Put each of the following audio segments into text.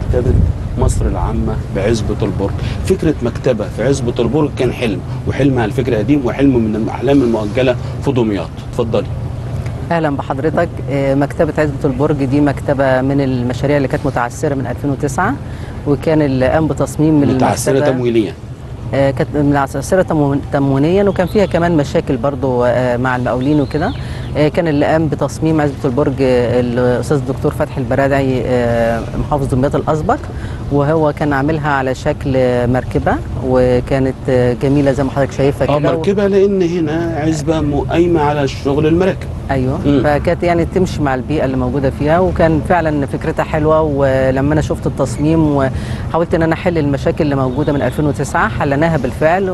مكتبه مصر العامه بعزبه البرج فكره مكتبه في عزبه البرج كان حلم وحلم على فكره قديم وحلم من الاحلام المؤجله في دمياط اتفضلي اهلا بحضرتك آه، مكتبه عزبه البرج دي مكتبه من المشاريع اللي كانت متعثره من 2009 وكان اللي قام بتصميم متعثره المكتبة- تمويليا آه، كانت متعثره تمو- تموينيا وكان فيها كمان مشاكل برضو آه، مع المقاولين وكده آه، كان اللي قام بتصميم عزبه البرج آه، الاستاذ الدكتور فتحي البرادعي آه، محافظ دمياط الاسبق وهو كان عاملها على شكل آه، مركبه وكانت آه، جميله زي ما حضرتك شايفها اه كده و- مركبه لان هنا عزبه م- قايمه على الشغل المراكب ايوه مم. فكانت يعني تمشي مع البيئه اللي موجوده فيها وكان فعلا فكرتها حلوه ولما انا شفت التصميم وحاولت ان انا احل المشاكل اللي موجوده من 2009 حلناها بالفعل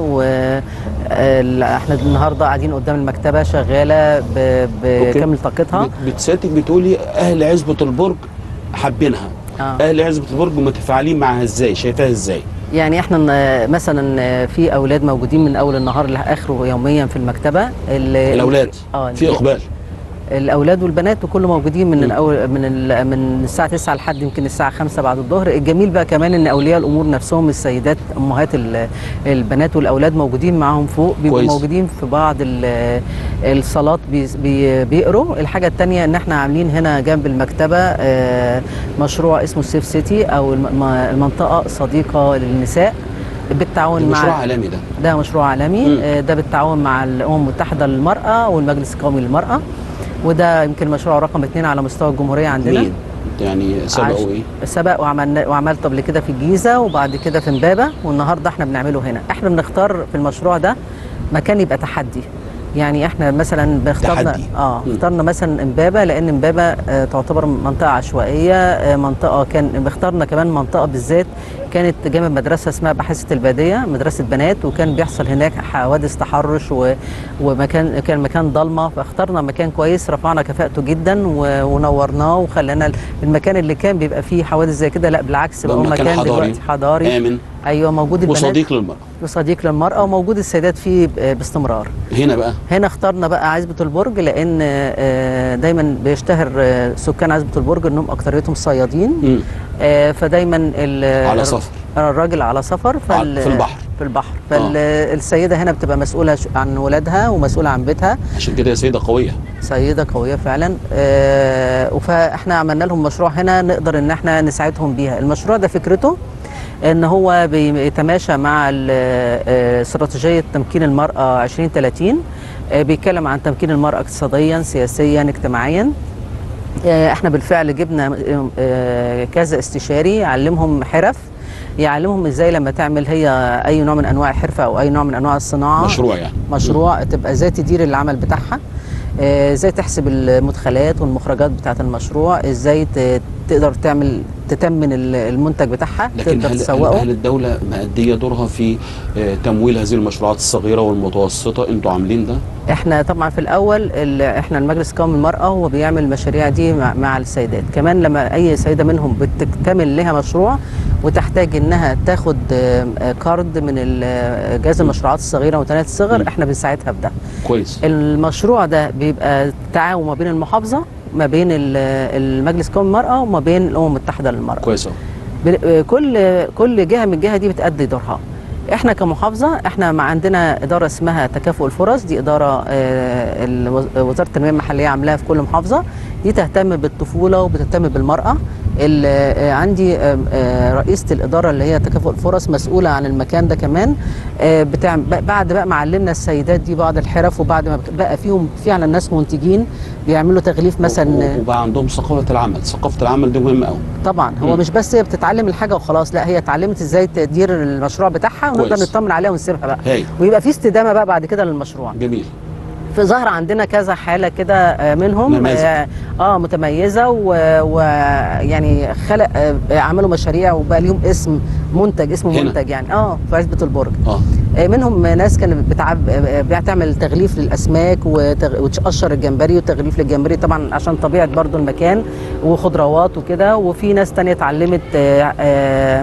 واحنا النهارده قاعدين قدام المكتبه شغاله ب- بكامل طاقتها بت- بتساتك بتقولي اهل عزبه البرج حابينها آه. اهل عزبه البرج متفاعلين معاها ازاي شايفاها ازاي يعني احنا ن- مثلا في اولاد موجودين من اول النهار لاخره يوميا في المكتبه ال- الاولاد اه في اقبال الاولاد والبنات وكله موجودين من مم. الاول من ال- من الساعه 9 لحد يمكن الساعه 5 بعد الظهر الجميل بقى كمان ان اولياء الامور نفسهم السيدات امهات ال- البنات والاولاد موجودين معاهم فوق بيبقوا كويس. موجودين في بعض ال- الصالات بي- بي- بيقروا الحاجه الثانيه ان احنا عاملين هنا جنب المكتبه آه، مشروع اسمه سيف سيتي او الم- المنطقه صديقه للنساء بالتعاون ده مع مشروع عالمي ده ده مشروع عالمي مم. آه، ده بالتعاون مع الامم المتحده للمراه والمجلس القومي للمراه وده يمكن مشروع رقم اثنين على مستوى الجمهوريه عندنا مين يعني سبقوا عش- ايه سبق وعملنا وعملت قبل كده في الجيزه وبعد كده في امبابه والنهارده احنا بنعمله هنا احنا بنختار في المشروع ده مكان يبقى تحدي يعني احنا مثلا بنختارنا تحدي. اه مم. اخترنا مثلا امبابه لان امبابه آه تعتبر منطقه عشوائيه آه منطقه كان اخترنا كمان منطقه بالذات كانت جنب مدرسه اسمها بحيثه الباديه مدرسه بنات وكان بيحصل هناك حوادث تحرش و... ومكان كان مكان ضلمه فاخترنا مكان كويس رفعنا كفاءته جدا و... ونورناه وخلانا المكان اللي كان بيبقى فيه حوادث زي كده لا بالعكس بقى بقى هو مكان مكان حضاري. دلوقتي حضاري امن ايوه موجود البنات وصديق للمراه وصديق للمراه وموجود السيدات فيه ب- باستمرار هنا بقى هنا اخترنا بقى عزبة البرج لأن آه، دايما بيشتهر آه، سكان عزبة البرج إنهم أكثريتهم صيادين مم. آه، فدايما ال- على سفر. الراجل على سفر فال في البحر. في البحر فالسيدة هنا بتبقى مسؤولة ش- عن ولادها ومسؤولة عن بيتها عشان كده يا سيده قويه سيدة قوية فعلا آه، فاحنا عملنا لهم مشروع هنا نقدر ان احنا نساعدهم بيها المشروع ده فكرته ان هو بيتماشى مع ال- آه، استراتيجية تمكين المرأة 2030 آه، بيتكلم عن تمكين المرأة اقتصاديا سياسيا اجتماعيا آه، احنا بالفعل جبنا آه، كذا استشاري يعلمهم حرف يعلمهم ازاي لما تعمل هي اي نوع من انواع الحرفه او اي نوع من انواع الصناعه مشروع يعني مشروع تبقى ازاي تدير العمل بتاعها آه، ازاي تحسب المدخلات والمخرجات بتاعه المشروع ازاي ت- تقدر تعمل تتمن ال- المنتج بتاعها لكن تقدر هل, هل, تسوقه هل الدوله مأديه دورها في آه، تمويل هذه المشروعات الصغيره والمتوسطه انتوا عاملين ده احنا طبعا في الاول ال- احنا المجلس القومي للمراه هو بيعمل المشاريع دي مع, مع السيدات كمان لما اي سيده منهم بتكتمل لها مشروع وتحتاج انها تاخد آه، آه، كارد من ال- آه، جهاز المشروعات الصغيره ومتناهيه الصغر مم. احنا بنساعدها بده كويس المشروع ده بيبقى تعاون ما بين المحافظه ما بين ال- المجلس القومي للمراه وما بين الامم المتحده للمراه كويس أهو. بن- كل كل جهه من الجهه دي بتأدي دورها احنا كمحافظه احنا ما عندنا اداره اسمها تكافؤ الفرص دي اداره آه، الوز- وزاره التنميه المحليه عاملاها في كل محافظه دي تهتم بالطفوله وبتهتم بالمراه ال- آه، عندي آه، آه، رئيسه الاداره اللي هي تكافؤ الفرص مسؤوله عن المكان ده كمان آه، بتاع ب- بعد بقى ما علمنا السيدات دي بعض الحرف وبعد ما بقى فيهم فعلا ناس منتجين بيعملوا تغليف مثلا و- وبقى عندهم ثقافه العمل ثقافه العمل دي مهمه قوي طبعا هو مم. مش بس هي بتتعلم الحاجه وخلاص لا هي اتعلمت ازاي تدير المشروع بتاعها ونقدر كويس. نطمن عليها ونسيبها بقى هاي ويبقى في استدامه بقى بعد كده للمشروع جميل في ظهر عندنا كذا حاله كده آه، منهم نماذج. اه, آه متميزه ويعني خلق آه عملوا مشاريع وبقى ليهم اسم منتج اسمه هنا. منتج يعني اه في عزبه البرج اه آه، منهم ناس كانت بتعب آه، بتعمل تغليف للاسماك وتغ- وتقشر الجمبري وتغليف للجمبري طبعا عشان طبيعه برضو المكان وخضروات وكده وفي ناس تانية اتعلمت آه، آه،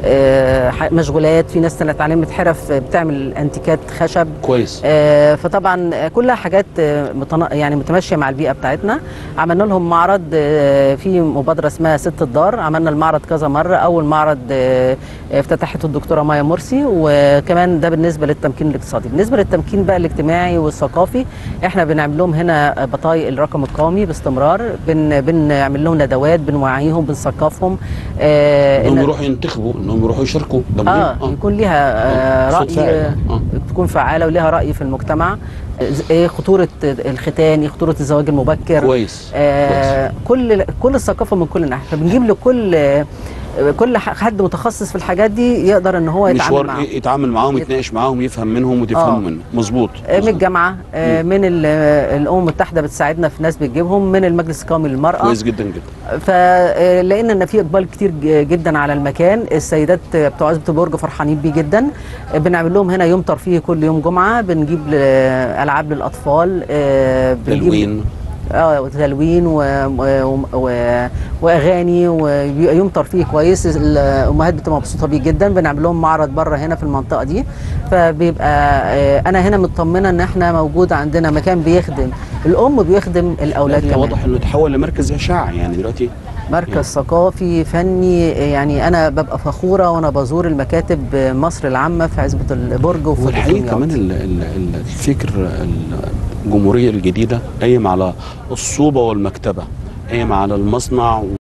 آه، ح- مشغولات في ناس اتعلمت حرف بتعمل انتيكات خشب كويس آه، فطبعا كلها حاجات آه، متنا... يعني متماشيه مع البيئه بتاعتنا عملنا لهم معرض آه، في مبادره اسمها ست الدار عملنا المعرض كذا مره اول معرض آه، افتتحته الدكتوره مايا مرسي وكمان ده بالنسبه للتمكين الاقتصادي بالنسبه للتمكين بقى الاجتماعي والثقافي احنا بنعمل لهم هنا بطايق الرقم القومي باستمرار بن... بنعمل لهم ندوات بنوعيهم بنثقفهم آه، انهم إن- يروحوا ينتخبوا انهم يروحوا يشاركوا ده مهم اه يكون ليها آه صوت راي فاعل. آه. تكون فعاله وليها راي في المجتمع ز- ايه خطوره الختان ايه خطوره الزواج المبكر كويس آه كل كل الثقافه من كل ناحيه فبنجيب لكل آه، كل ح- حد متخصص في الحاجات دي يقدر ان هو يتعامل مشوار معاهم إيه؟ يتعامل معاهم يت- يتناقش معاهم يفهم منهم وتفهموا آه. منه مظبوط آه، من الجامعه آه، من ال- آه، الامم المتحده بتساعدنا في ناس بتجيبهم من المجلس القومي للمراه كويس جدا جدا فلقينا ان في اقبال كتير ج- جدا على المكان السيدات بتوع عزبه البرج فرحانين بيه جدا بنعمل لهم هنا يوم ترفيهي كل يوم جمعه بنجيب ل- العاب للاطفال آه، بنجيب- تلوين اه وتلوين و... و... و... واغاني وبيبقى يوم ترفيهي كويس الامهات بتبقى مبسوطه بيه جدا بنعمل لهم معرض بره هنا في المنطقه دي فبيبقى آه، انا هنا مطمنه ان احنا موجود عندنا مكان بيخدم الام بيخدم الاولاد لا، كمان واضح انه تحول لمركز اشاعه يعني دلوقتي مركز ثقافي فني يعني انا ببقى فخوره وانا بزور المكاتب مصر العامه في عزبه البرج وفي والحقيقه دمياط. كمان ال- ال- ال- الفكر الجمهوريه الجديده قايم على الصوبه والمكتبه قايم على المصنع